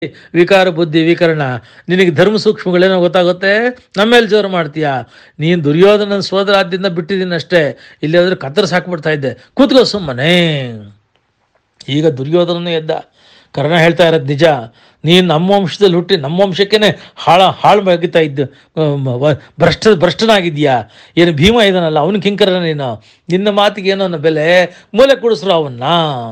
ವಿಕಾರ ಬುದ್ಧಿ ವಿಕರಣ ನಿನಗೆ ಧರ್ಮ ಸೂಕ್ಷ್ಮಗಳೇನೋ ಗೊತ್ತಾಗುತ್ತೆ ನಮ್ಮೇಲೆ ಜೋರು ಮಾಡ್ತೀಯಾ ನೀನು ದುರ್ಯೋಧನ ಸೋದರ ಆದ್ರಿಂದ ಬಿಟ್ಟಿದ್ದೀನಿ ಅಷ್ಟೇ ಇಲ್ಲಿ ಹೋದ್ರೆ ಕತ್ತರಿಸಿ ಹಾಕ್ಬಿಡ್ತಾ ಇದ್ದೆ ಕೂತ್ಕೋ ಸುಮ್ಮನೆ ಈಗ ದುರ್ಯೋಧನನೇ ಎದ್ದ ಕರ್ಣ ಹೇಳ್ತಾ ಇರೋದು ನಿಜ ನೀನು ನಮ್ಮ ವಂಶದಲ್ಲಿ ಹುಟ್ಟಿ ನಮ್ಮ ವಂಶಕ್ಕೇನೆ ಹಾಳ ಹಾಳು ಬಗಿತಾ ಇದ್ದು ಅಮ್, ವ- ಭ್ರಷ್ಟ ಭ್ರಷ್ಟನಾಗಿದ್ಯಾ ಏನು ಭೀಮ ಇದಾನಲ್ಲ ಅವನು ಕಿಂಕರ ನೀನು ನಿನ್ನ ಮಾತಿಗೆ ಏನೋ ಅನ್ನೋ ಬೆಲೆ ಮೂಲೆ ಕುಡಿಸ್ರು ಅವನ್ನ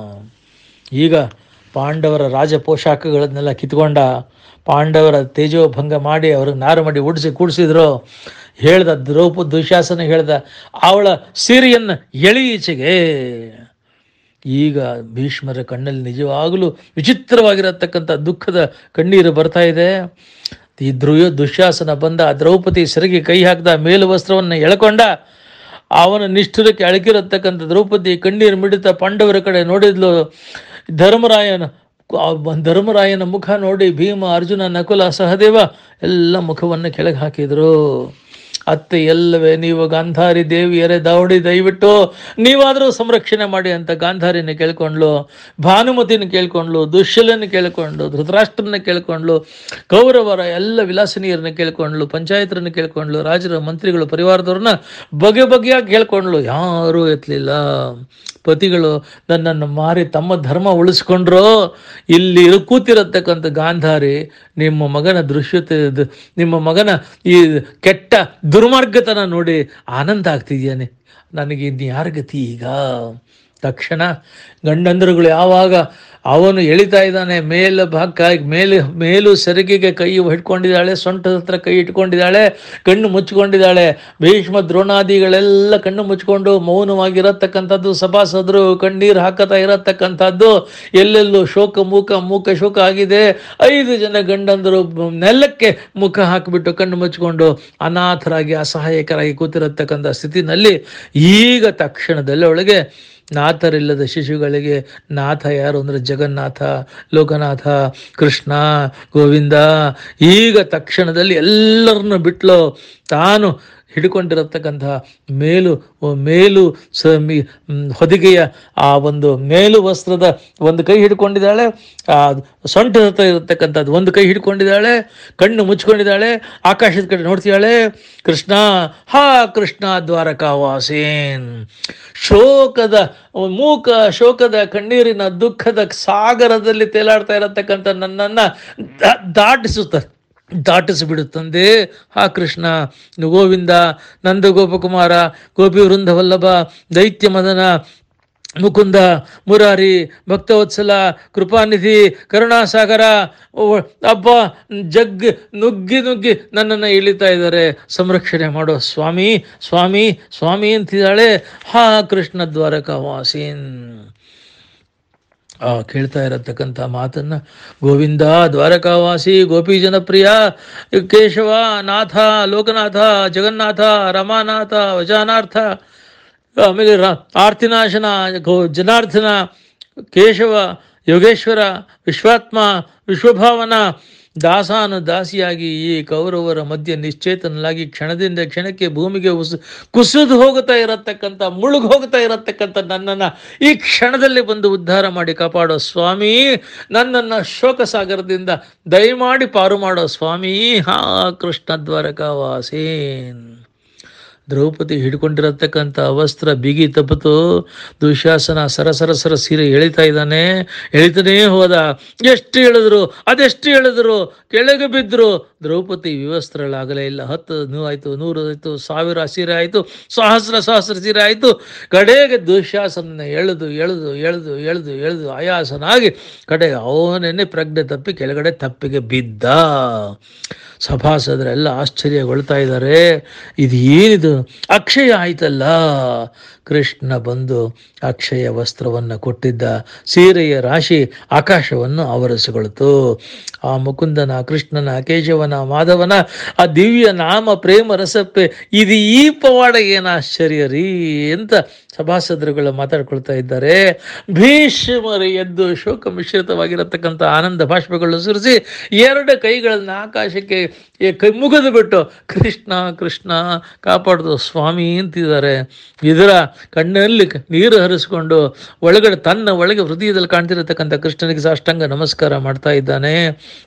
ಈಗ ಪಾಂಡವರ ರಾಜ ಪೋಷಾಕಗಳನ್ನೆಲ್ಲ ಕಿತ್ಕೊಂಡ ಪಾಂಡವರ ತೇಜೋಭಂಗ ಮಾಡಿ ಅವ್ರಿಗೆ ನಾರು ಮಾಡಿ ಉಡಿಸಿ ಕೂಡಿಸಿದ್ರು ಹೇಳ್ದ ದ್ರೌಪ ದುಶಾಸನ ಹೇಳ್ದ ಅವಳ ಸೀರೆಯನ್ನು ಎಳಿ ಈಚೆಗೆ ಈಗ ಭೀಷ್ಮರ ಕಣ್ಣಲ್ಲಿ ನಿಜವಾಗಲೂ ವಿಚಿತ್ರವಾಗಿರತಕ್ಕಂಥ ದುಃಖದ ಕಣ್ಣೀರು ಬರ್ತಾ ಇದೆ ಈ ಧ್ರುವ ದುಶ್ಯಾಸನ ಬಂದ ಆ ದ್ರೌಪದಿ ಸೆರಗಿ ಕೈ ಹಾಕಿದ ಮೇಲು ವಸ್ತ್ರವನ್ನು ಎಳ್ಕೊಂಡ ಅವನ ನಿಷ್ಠುರಕ್ಕೆ ಅಳಕಿರತಕ್ಕಂಥ ದ್ರೌಪದಿ ಕಣ್ಣೀರು ಮಿಡಿತ ಪಾಂಡವರ ಕಡೆ ನೋಡಿದ್ಲು ಧರ್ಮರಾಯನ ಆ ಧರ್ಮರಾಯನ ಮುಖ ನೋಡಿ ಭೀಮ ಅರ್ಜುನ ನಕುಲ ಸಹದೇವ ಎಲ್ಲ ಮುಖವನ್ನು ಕೆಳಗೆ ಹಾಕಿದ್ರು ಅತ್ತೆ ಎಲ್ಲವೇ ನೀವು ಗಾಂಧಾರಿ ದೇವಿಯರೇ ದಾವಡಿ ದಯವಿಟ್ಟು ನೀವಾದರೂ ಸಂರಕ್ಷಣೆ ಮಾಡಿ ಅಂತ ಗಾಂಧಾರಿನ ಕೇಳ್ಕೊಂಡ್ಲು ಭಾನುಮತಿನ ಕೇಳ್ಕೊಂಡ್ಲು ದುಶ್ಯಲನ ಕೇಳ್ಕೊಂಡು ಧೃತರಾಷ್ಟ್ರನ ಕೇಳ್ಕೊಂಡ್ಲು ಕೌರವರ ಎಲ್ಲ ವಿಲಾಸಿನಿಯರನ್ನ ಕೇಳ್ಕೊಂಡ್ಲು ಪಂಚಾಯತರನ್ನ ಕೇಳ್ಕೊಂಡ್ಲು ರಾಜರ ಮಂತ್ರಿಗಳು ಪರಿವಾರದವ್ರನ್ನ ಬಗೆ ಬಗೆಯಾಗಿ ಕೇಳ್ಕೊಂಡ್ಲು ಯಾರೂ ಎತ್ತಲಿಲ್ಲ ಪತಿಗಳು ನನ್ನನ್ನು ಮಾರಿ ತಮ್ಮ ಧರ್ಮ ಉಳಿಸ್ಕೊಂಡ್ರು ಇಲ್ಲಿ ಇರು- ಕೂತಿರತಕ್ಕಂಥ ಗಾಂಧಾರಿ ನಿಮ್ಮ ಮಗನ ದೃಶ್ಯತೆ ದ- ನಿಮ್ಮ ಮಗನ ಈ ಕೆಟ್ಟ ದುರ್ಮಾರ್ಗತನ ನೋಡಿ ಆನಂದ ಆಗ್ತಿದ್ಯಾನೆ ನನಗೆ ಇನ್ನು ಯಾರ ಗತಿ ಈಗ ತಕ್ಷಣ ಗಂಡಂದ್ರುಗಳು ಯಾವಾಗ ಅವನು ಎಳಿತಾ ಇದ್ದಾನೆ ಮೇಲ ಭಾಗ ಮೇಲು ಮೇಲು ಸೆರಗಿಗೆ ಕೈ ಹಿಡ್ಕೊಂಡಿದ್ದಾಳೆ ಸೊಂಟದ ಹತ್ರ ಕೈ ಇಟ್ಕೊಂಡಿದ್ದಾಳೆ ಕಣ್ಣು ಮುಚ್ಕೊಂಡಿದ್ದಾಳೆ ಭೀಷ್ಮ ದ್ರೋಣಾದಿಗಳೆಲ್ಲ ಕಣ್ಣು ಮುಚ್ಕೊಂಡು ಮೌನವಾಗಿರತಕ್ಕಂಥದ್ದು ಸಭಾಸದರು ಕಣ್ಣೀರು ಹಾಕತಾ ಇರತಕ್ಕಂಥದ್ದು ಎಲ್ಲೆಲ್ಲೂ ಶೋಕ ಮೂಕ ಮೂಕ ಶೋಕ ಆಗಿದೆ ಐದು ಜನ ಗಂಡಂದರು ನೆಲಕ್ಕೆ ಮುಖ ಹಾಕಿಬಿಟ್ಟು ಕಣ್ಣು ಮುಚ್ಕೊಂಡು ಅನಾಥರಾಗಿ ಅಸಹಾಯಕರಾಗಿ ಕೂತಿರತಕ್ಕಂಥ ಸ್ಥಿತಿನಲ್ಲಿ ಈಗ ತಕ್ಷಣದಲ್ಲಿ ಒಳಗೆ ನಾಥರಿಲ್ಲದ ಶಿಶುಗಳಿಗೆ ನಾಥ ಯಾರು ಅಂದರೆ ಜಗನ್ನಾಥ ಲೋಕನಾಥ ಕೃಷ್ಣ ಗೋವಿಂದ ಈಗ ತಕ್ಷಣದಲ್ಲಿ ಎಲ್ಲರನ್ನು ಬಿಟ್ಲು ತಾನು ಹಿಡ್ಕೊಂಡಿರತಕ್ಕಂಥ ಮೇಲು ಮೇಲು ಸ ಮಿ- ಮ್, ಹೊದಿಗೆಯ ಆ ಒಂದು ಮೇಲು ವಸ್ತ್ರದ ಒಂದು ಕೈ ಹಿಡ್ಕೊಂಡಿದ್ದಾಳೆ ಆ ಸೊಂಟದ ಹತ್ರ ಇರತಕ್ಕಂಥದ್ದು ಒಂದು ಕೈ ಹಿಡ್ಕೊಂಡಿದ್ದಾಳೆ ಕಣ್ಣು ಮುಚ್ಕೊಂಡಿದ್ದಾಳೆ ಆಕಾಶದ ಕಡೆ ನೋಡ್ತಿದ್ದಾಳೆ ಕೃಷ್ಣ ಹಾ ಕೃಷ್ಣ ದ್ವಾರಕಾವಾಸೇನ್ ಶೋಕದ ಮೂಕ ಶೋಕದ ಕಣ್ಣೀರಿನ ದುಃಖದ ಸಾಗರದಲ್ಲಿ ತೇಲಾಡ್ತಾ ಇರತಕ್ಕಂಥ ನನ್ನನ್ನು ದಾ- ದಾಟಿಸುತ್ತ ದಾಟಿಸಿಬಿಡುತ್ತಂದೆ ಹಾ ಕೃಷ್ಣ ಗೋವಿಂದ ನಂದ ಗೋಪಕುಮಾರ ಗೋಪಿ ವೃಂದವಲ್ಲಭ ದೈತ್ಯ ಮದನ ಮುಕುಂದ ಮುರಾರಿ ಭಕ್ತವತ್ಸಲ ಕೃಪಾನಿಧಿ ಕರುಣಾಸಾಗರ ಓ, ಅಬ್ಬ ಜಗ್ ನುಗ್ಗಿ ನುಗ್ಗಿ ನನ್ನನ್ನು ಇಳಿತಾ ಇದ್ದಾರೆ ಸಂರಕ್ಷಣೆ ಮಾಡೋ ಸ್ವಾಮಿ ಸ್ವಾಮಿ ಸ್ವಾಮಿ ಅಂತಿದ್ದಾಳೆ ಹಾ ಕೃಷ್ಣ ದ್ವಾರಕಾವಾಸೀನ್ ಆ ಕೇಳ್ತಾ ಇರತಕ್ಕಂಥ ಮಾತನ್ನ ಗೋವಿಂದ ದ್ವಾರಕಾವಾಸಿ ಗೋಪಿ ಜನಪ್ರಿಯ ಕೇಶವ ನಾಥ ಲೋಕನಾಥ ಜಗನ್ನಾಥ ರಮಾನಾಥ ವಜಾನಾರ್ಥ ಆಮೇಲೆ ರ ಆರ್ತಿನಾಶನ ಗೋ ಜನಾರ್ದನ ಕೇಶವ ಯೋಗೇಶ್ವರ ವಿಶ್ವಾತ್ಮ ವಿಶ್ವಭಾವನ ದಾಸಾನು ದಾಸಿಯಾಗಿ ಈ ಕೌರವರ ಮಧ್ಯೆ ನಿಶ್ಚೇತನಲಾಗಿ ಕ್ಷಣದಿಂದ ಕ್ಷಣಕ್ಕೆ ಭೂಮಿಗೆ ಉಸ್ ಕುಸಿದು ಹೋಗುತ್ತಾ ಇರತಕ್ಕಂಥ ಮುಳುಗು ಹೋಗ್ತಾ ಇರತಕ್ಕಂಥ ನನ್ನನ್ನು ಈ ಕ್ಷಣದಲ್ಲಿ ಬಂದು ಉದ್ಧಾರ ಮಾಡಿ ಕಾಪಾಡೋ ಸ್ವಾಮಿ ನನ್ನನ್ನು ಶೋಕ ಸಾಗರದಿಂದ ದಯಮಾಡಿ ಪಾರು ಮಾಡೋ ಸ್ವಾಮಿ ಹಾ ಕೃಷ್ಣ ದ್ವಾರಕಾವಾಸೇನ್ ದ್ರೌಪದಿ ಹಿಡ್ಕೊಂಡಿರತಕ್ಕಂಥ ವಸ್ತ್ರ ಬಿಗಿ ತಪ್ಪಿತು ದುಶಾಸನ ಸರಸರ ಸರ ಸೀರೆ ಎಳಿತಾ ಇದ್ದಾನೆ ಎಳಿತಾನೇ ಹೋದ ಎಷ್ಟು ಹೇಳಿದ್ರು ಅದೆಷ್ಟು ಹೇಳಿದ್ರು ಕೆಳಗೆ ಬಿದ್ದರು ದ್ರೌಪದಿ ವಿವಸ್ತ್ರಗಳಾಗಲೇ ಇಲ್ಲ ಹತ್ತು ನೂ ಆಯಿತು ನೂರು ಆಯಿತು ಸಾವಿರ ಸೀರೆ ಆಯಿತು ಸಹಸ್ರ ಸಹಸ್ರ ಸೀರೆ ಆಯಿತು ಕಡೆಗೆ ದುಶಾಸನ ಎಳೆದು ಎಳೆದು ಎಳೆದು ಎಳೆದು ಎಳೆದು ಆಯಾಸನಾಗಿ ಕಡೆಗೆ ಅವನೇನೆ ಪ್ರಜ್ಞೆ ತಪ್ಪಿ ಕೆಳಗಡೆ ತಪ್ಪಿಗೆ ಬಿದ್ದ ಸಭಾಸದರೆಲ್ಲ ಆಶ್ಚರ್ಯಗೊಳ್ತಾ ಇದ್ದಾರೆ ಇದು ಏನಿದು ಅಕ್ಷಯ ಆಯ್ತಲ್ಲ ಕೃಷ್ಣ ಬಂದು ಅಕ್ಷಯ ವಸ್ತ್ರವನ್ನು ಕೊಟ್ಟಿದ್ದ ಸೀರೆಯ ರಾಶಿ ಆಕಾಶವನ್ನು ಆವರಿಸಿಕೊಳ್ತು ಆ ಮುಕುಂದನ ಕೃಷ್ಣನ ಕೇಶವನ ಮಾಧವನ ಆ ದಿವ್ಯ ನಾಮ ಪ್ರೇಮ ರಸಪ್ಪೆ ಇದು ಈ ಪವಾಡ ಏನು ಆಶ್ಚರ್ಯ ರೀ ಅಂತ ಸಭಾಸದರುಗಳು ಮಾತಾಡ್ಕೊಳ್ತಾ ಇದ್ದಾರೆ ಭೀಷ್ಮರು ಎದ್ದು ಶೋಕ ಮಿಶ್ರಿತವಾಗಿರತಕ್ಕಂಥ ಆನಂದ ಭಾಷ್ಪಗಳು ಸುರಿಸಿ ಎರಡು ಕೈಗಳನ್ನ ಆಕಾಶಕ್ಕೆ ಎ- ಕೈ ಮುಗಿದು ಬಿಟ್ಟು ಕೃಷ್ಣ ಕೃಷ್ಣ ಕಾಪಾಡ್ದು ಅದು ಸ್ವಾಮಿ ಅಂತಿದ್ದಾರೆ ಇದರ ಕಣ್ಣಲ್ಲಿ ಕ- ನೀರು ಹರಿಸ್ಕೊಂಡು ಒಳಗಡೆ ತನ್ನ ಒಳಗೆ ಹೃದಯದಲ್ಲಿ ಕಾಣ್ತಿರತಕ್ಕಂಥ ಕೃಷ್ಣನಿಗೆ ಸಾಷ್ಟಾಂಗ ನಮಸ್ಕಾರ ಮಾಡ್ತಾ ಇದ್ದಾನೆ